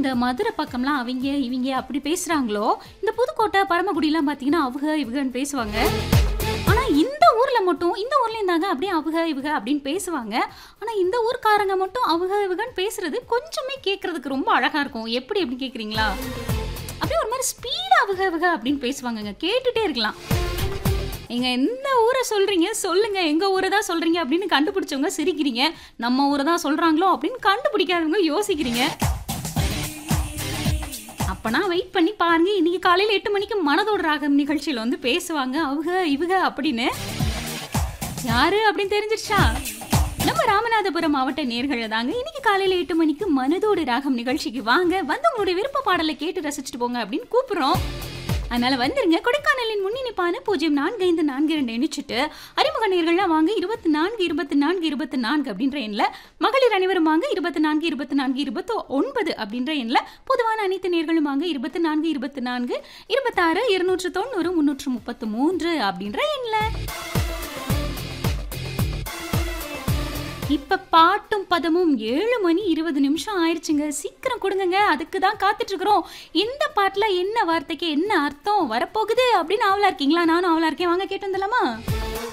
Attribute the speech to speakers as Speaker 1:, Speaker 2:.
Speaker 1: இந்த மதுரை பக்கம்லாம் அவங்க இவங்க அப்படி பேசுறாங்களோ இந்த புதுக்கோட்டை பரமக்குடிலாம் பார்த்தீங்கன்னா அவங்க இவங்கன்னு பேசுவாங்க ஆனா இந்த ஊர்ல மட்டும் இந்த ஊர்லயும் தாங்க அப்படியே அவங்க இவங்க அப்படின்னு பேசுவாங்க ஆனா இந்த ஊர்க்காரங்க மட்டும் அவங்க இவங்கன்னு பேசுறது கொஞ்சமே கேட்கறதுக்கு ரொம்ப அழகா இருக்கும் எப்படி எப்படி கேக்குறீங்களா அப்படியே ஒரு மாதிரி ஸ்பீடா அவங்க இவங்க அப்படின்னு பேசுவாங்கங்க கேட்டுட்டே இருக்கலாம் எங்க எந்த ஊரை சொல்றீங்க சொல்லுங்க எங்க ஊரை தான் சொல்றீங்க அப்படின்னு கண்டுபிடிச்சவங்க சிரிக்கிறீங்க நம்ம ஊரை தான் சொல்றாங்களோ அப்படின்னு கண்டுபிடிக்காதவங்க யோசிக்கிறீங்க அப்பனா வெயிட் பண்ணி பாருங்க இன்னைக்கு காலையில எட்டு மணிக்கு மனதோட ராகம் நிகழ்ச்சியில வந்து பேசுவாங்க அவங்க இவங்க அப்படின்னு யாரு அப்படின்னு தெரிஞ்சிருச்சா நம்ம ராமநாதபுரம் மாவட்ட நேர்களை தாங்க இன்னைக்கு காலையில எட்டு மணிக்கு மனதோடு ராகம் நிகழ்ச்சிக்கு வாங்க வந்து உங்களுடைய விருப்ப பாடலை கேட்டு ரசிச்சுட்டு போங்க அப்படின்னு கூப்பிடுறோம் அதனால வந்துருங்க கொடைக்கானலின் முன்னிணைப்பான பூஜ்ஜியம் நான்கு ஐந்து நான்கு ரெண்டு இணைச்சிட்டு அறிமுக நேர்கள்லாம் வாங்க இருபத்தி நான்கு இருபத்தி நான்கு இருபத்தி நான்கு அப்படின்ற எண்ணில் மகளிர் அனைவரும் வாங்க இருபத்தி நான்கு இருபத்தி நான்கு இருபத்தி ஒன்பது அப்படின்ற எண்ணில் பொதுவான அனைத்து நேர்களும் வாங்க இருபத்தி நான்கு இருபத்தி நான்கு இருபத்தாறு இருநூற்று தொண்ணூறு முன்னூற்று முப்பத்து மூன்று அப்படின்ற எண்ணில் இப்ப பாட்டும் பதமும் ஏழு மணி இருபது நிமிஷம் ஆயிடுச்சுங்க சீக்கிரம் கொடுங்கங்க அதுக்கு தான் காத்துட்டு இருக்கிறோம் இந்த பாட்டுல என்ன வார்த்தைக்கு என்ன அர்த்தம் வரப்போகுது அப்படின்னு ஆவலா இருக்கீங்களா நானும் ஆவலா இருக்கேன் வாங்க கேட்டு வந்துடலாமா